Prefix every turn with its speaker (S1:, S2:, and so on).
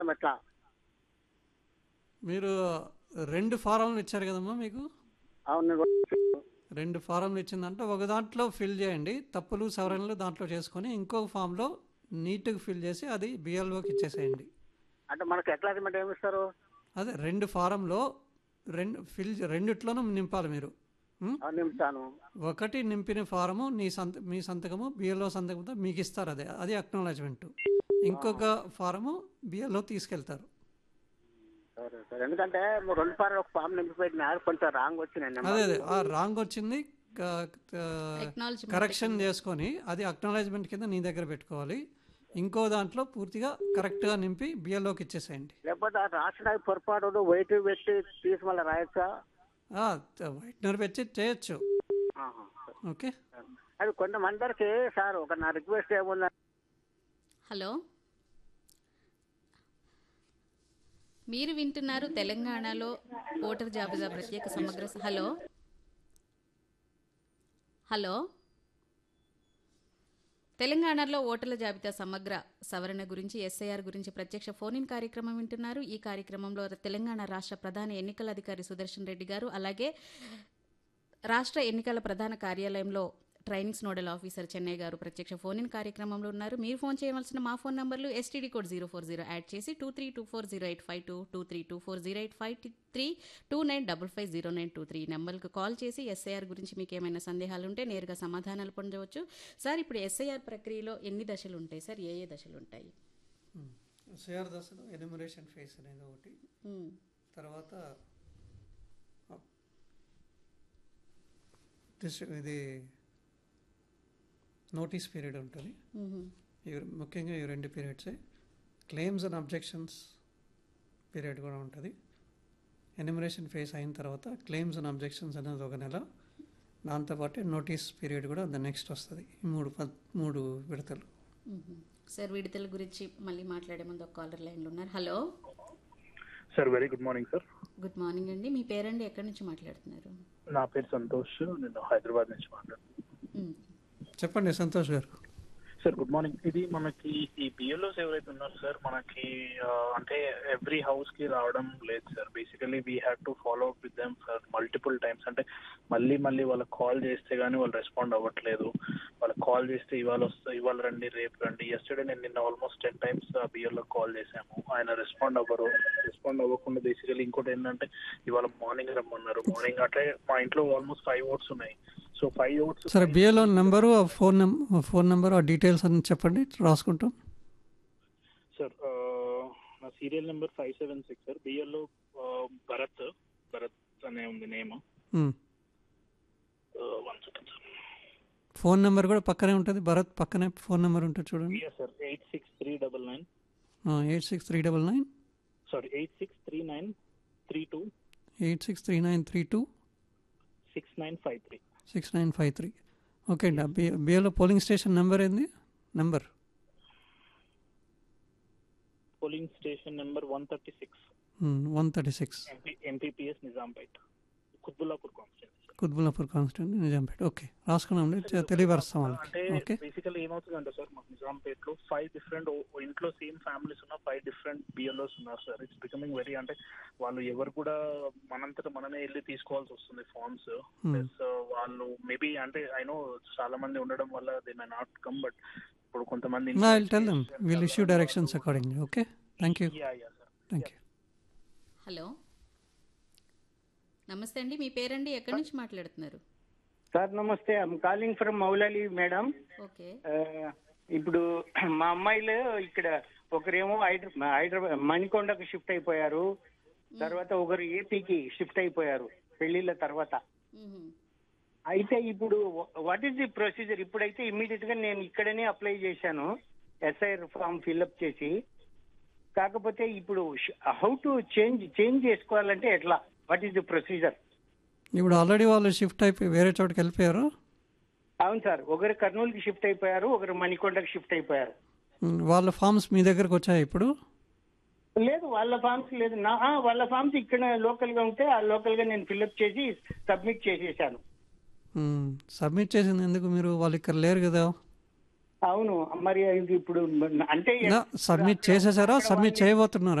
S1: ఎట్లా
S2: మీరు రెండు ఫారంలు ఇచ్చారు కదమ్మా మీకు
S1: అవును నేను కూడా-
S2: రెండు ఫారంలు ఇచ్చిందంటే ఒక దాంట్లో ఫిల్ చేయండి తప్పులు సవరణలు దాంట్లో చేసుకొని ఇంకొక ఫామ్లో నీట్గా ఫిల్ చేసి అది బిఎల్ఓకి ఇచ్చేసేయండి
S1: అంటే మనకు ఎట్లా అగ్రిమెంట్ ఏమి ఇస్తారు
S2: అదే రెండు ఫారంలో రెండు ఫిల్ రెండిట్లోనూ నింపాలి మీరు ఉం?
S1: అవును, నింపుతాను
S2: ఒకటి నింపిన ఫారము నీ సంత మీ సంతకము బిఎల్ఓ సంతకంతో మీకు ఇస్తారు అదే అది అక్నాలజ్మెంట్ ఇంకొక ఫారము బిఎల్ఓ తీసుకెళ్తారు
S1: సరే సరే ఎందుకంటే మీరు రెండు పార్లు ఒక ఫామ్ నింపిపోయిన కొంచెం రాంగ్ వచ్చినాయి నెంబర్.
S2: అదే అదే ఆ రాంగ్ వచ్చింది
S3: Acknowledgement
S2: కరెక్షన్ చేసుకొని అది అక్నాలజ్మెంట్ కింద నీ దగ్గర పెట్టుకోవాలి ఇంకో దాంట్లో పూర్తిగా కరెక్ట్గా నింపి బిఎల్ఓకి ఇచ్చేసేయండి
S1: లేకపోతే ఆ రాసిన పొరపాటు వెయిట్ పెట్టి తీసి మళ్ళీ రాయొచ్చా
S2: వైట్నర్ పెట్టి చేయొచ్చు
S1: ఆహా, సరే.
S2: ఓకే
S1: అది కొంతమందరికి సార్ ఒక నా రిక్వెస్ట్ ఏముందంటే
S3: హలో మీరు వింటున్నారు తెలంగాణలో ఓటర్ జాబితా ప్రత్యేక సమగ్ర స- హలో హలో తెలంగాణలో ఓటర్ల జాబితా సమగ్ర సవరణ గురించి ఎస్ఐఆర్ గురించి ప్రత్యక్ష ఫోన్ ఇన్ కార్యక్రమం వింటున్నారు ఈ కార్యక్రమంలో తెలంగాణ రాష్ట్ర ప్రధాన ఎన్నికల అధికారి సుదర్శన్ రెడ్డి గారు అలాగే రాష్ట్ర ఎన్నికల ప్రధాన కార్యాలయంలో ట్రైనింగ్స్ నోడల్ ఆఫీసర్ చెన్నై గారు ప్రత్యక్ష ఫోన్ ఇన్ కార్యక్రమంలో ఉన్నారు మీరు ఫోన్ చేయవలసిన మా ఫోన్ నంబర్లు STD code zero four zero add చేసి two three two four zero eight five two two three two four zero eight five three two nine double five zero nine two three నెంబర్కి call చేసి S I R గురించి మీకు ఏమైనా సందేహాలు ఉంటే నేరుగా సమాధానాలు పొందవచ్చు సార్ ఇప్పుడు ఎస్ఐఆర్ ప్రక్రియలో ఎన్ని దశలు ఉంటాయి సార్ ఏ ఏ దశలు ఉంటాయి
S2: సిఆర్ దశలో ఎనిమరేషన్ ఫేస్ అనేది ఒకటి
S3: మ్మ్.
S2: తర్వాత దిస్- ఇది నోటీస్ పీరియడ్ ఉంటుంది
S3: మ్మ్.
S2: ఇవి ముఖ్యంగా ఈ రెండు పీరియడ్సే క్లెయిమ్స్ అండ్ అబ్జెక్షన్స్ పీరియడ్ కూడా ఉంటుంది ఎనిమరేషన్ ఫేస్ అయిన తర్వాత క్లెయిమ్స్ అండ్ అబ్జెక్షన్స్ అనేది ఒక నెల దాంతోపాటు నోటీస్ పీరియడ్ కూడా ద నెక్స్ట్ వస్తుంది ఈ మూడు పద్ మూడు విడతలు
S3: మ్మ్. సార్ విడుదల గురించి మళ్ళీ మాట్లాడే ముందు ఒక కాలర్ లైన్లో ఉన్నారు hello
S4: sir very good morning sir
S3: good morning అండి మీ పేరండి ఎక్కడి నుంచి మాట్లాడుతున్నారు
S4: నా పేరు సంతోష్ నేను హైదరాబాద్ నుంచి మాట్లాడుతున్నాను
S3: మ్మ్.
S2: చెప్పండి సంతోష్ గారు
S4: సార్ గుడ్ మార్నింగ్ ఇది మనకి ఈ బిఎల్ఓస్ ఎవరైతే ఉన్నారో సార్ మనకి ఆ, అంటే ఎవ్రీ హౌస్ కి రావడం లేదు sir basically we have to follow up with them for multiple times అంటే మళ్ళీ మళ్ళీ వాళ్ళకి కాల్ చేస్తే గానీ వాళ్ళు రెస్పాండ్ అవ్వట్లేదు వాళ్ళకి కాల్ చేస్తే ఇవాళ వస్తా ఇవాళ రండి రేపు రండి ఎస్టర్డే నేను నిన్న ఆల్మోస్ట్ టెన్ టైమ్స్ ఆ బిఎల్ఓ కాల్ చేశాము ఆయన రెస్పాండ్ అవ్వరు రెస్పాండ్ అవ్వకుండా బేసికలీ ఇంకోటి ఏంటంటే ఇవాళ మార్నింగ్ రమ్మన్నారు మార్నింగ్ అంటే మా ఇంట్లో ఆల్మోస్ట్ ఫైవ్ ఓట్స్ ఉన్నాయి సో ఫైవ్ ఓట్స్
S2: సరే బిఏలో నెంబరు ఆ ఫోన్ నెం ఫోన్ నెంబరు ఆ డీటెయిల్స్ అన్ని చెప్పండి రాసుకుంటాం
S4: సార్ ఆ, నా serial number five seven six sir B L O Bharat Bharat అనే ఉంది name
S2: hmm.
S4: One second sir
S2: phone number కూడా పక్కనే ఉంటుంది భరత్ పక్కనే ఫోన్ నెంబర్ ఉంటుంది చూడండి
S4: yes sir eight six three double nine
S2: eight six three double nine
S4: sorry eight six three nine three two
S2: eight six three nine three two
S4: six nine five three
S2: six nine five three okay అండి B బిఏలో polling station number ఏంది number
S4: polling station number one thirty six
S2: one thirty six
S4: M P M P P S Nizampet Quthbullapur constituency
S2: Quthbullapur constituent Nizampeta okay రాసుకున్నాం తెలియపరుస్తాం వాళ్ళకి
S4: అంటే
S2: okay
S4: బేసికల్ ఏమవుతుందంటే sir మాకు నిజాంపేట్ లో ఫైవ్ డిఫరెంట్ ఇంట్లో సేమ్ ఫ్యామిలీస్ ఉన్న ఫైవ్ డిఫరెంట్ బిఎల్ఓస్ ఉన్నారు సార్ ఇట్స్ బికమింగ్ వెరీ అంటే వాళ్ళు ఎవరు కూడా మనంతట మనమే వెళ్ళి తీసుకోవాల్సి వస్తుంది ఫార్మ్స్ ప్లస్ వాళ్ళు మేబీ అంటే ఐ నో చాలా మంది ఉండడం వల్ల they may not come but ఇప్పుడు కొంతమంది
S2: I will tell them will issue directions accordingly okay thank you
S4: yeah yeah sir
S2: thank you
S3: hello నమస్తే అండి మీ పేరండి ఎక్కడి నుంచి మాట్లాడుతున్నారు
S5: సార్ నమస్తే I'm calling from Moulali madam
S3: okay
S5: ఆ, ఇప్పుడు మా అమ్మాయిలు ఇక్కడ ఒకరేమో హైదరా హైదరాబాద్ మణికొండకు షిఫ్ట్ అయిపోయారు తర్వాత ఒకరు ఏపీకి షిఫ్ట్ అయిపోయారు పెళ్లిళ్ళ తర్వాత
S3: మ్మ్.
S5: అయితే ఇప్పుడు వాట్ ఈస్ ది ప్రొసీజర్ ఇప్పుడైతే ఇమ్మీడియట్ గా నేను ఇక్కడనే అప్లై చేశాను ఎస్ఐఆర్ ఫామ్ ఫిల్అప్ చేసి కాకపోతే ఇప్పుడు హౌ టు చేంజ్ చేంజ్ చేసుకోవాలంటే ఎట్లా వాట్ ఈస్ ది ప్రొసీజర్
S2: ఇప్పుడు ఆల్రెడీ వాళ్ళు షిఫ్ట్ అయిపోయి వేరే చోటుకి వెళ్ళిపోయారు
S5: అవును సార్ ఒకరు కర్నూలుకి షిఫ్ట్ అయిపోయారు ఒకరు మణికొండకి షిఫ్ట్ అయిపోయారు
S2: మ్, వాళ్ళ ఫామ్స్ మీ దగ్గరకు వచ్చాయి ఇప్పుడు
S5: లేదు వాళ్ళ ఫామ్స్ లేదు నా ఆ, వాళ్ళ ఫామ్స్ ఇక్కడ లోకల్ గా ఉంటే ఆ లోకల్ గా నేను ఫిల్అప్ చేసి సబ్మిట్ చేసేసాను
S2: సబ్మిట్ చేసింది ఎందుకు మీరు వాళ్ళు ఇక్కడ లేరు కదా
S5: అవును మరి ఇది ఇప్పుడు అంటే
S2: సబ్మిట్ చేసేసారా సబ్మిట్ చేయబోతున్నారా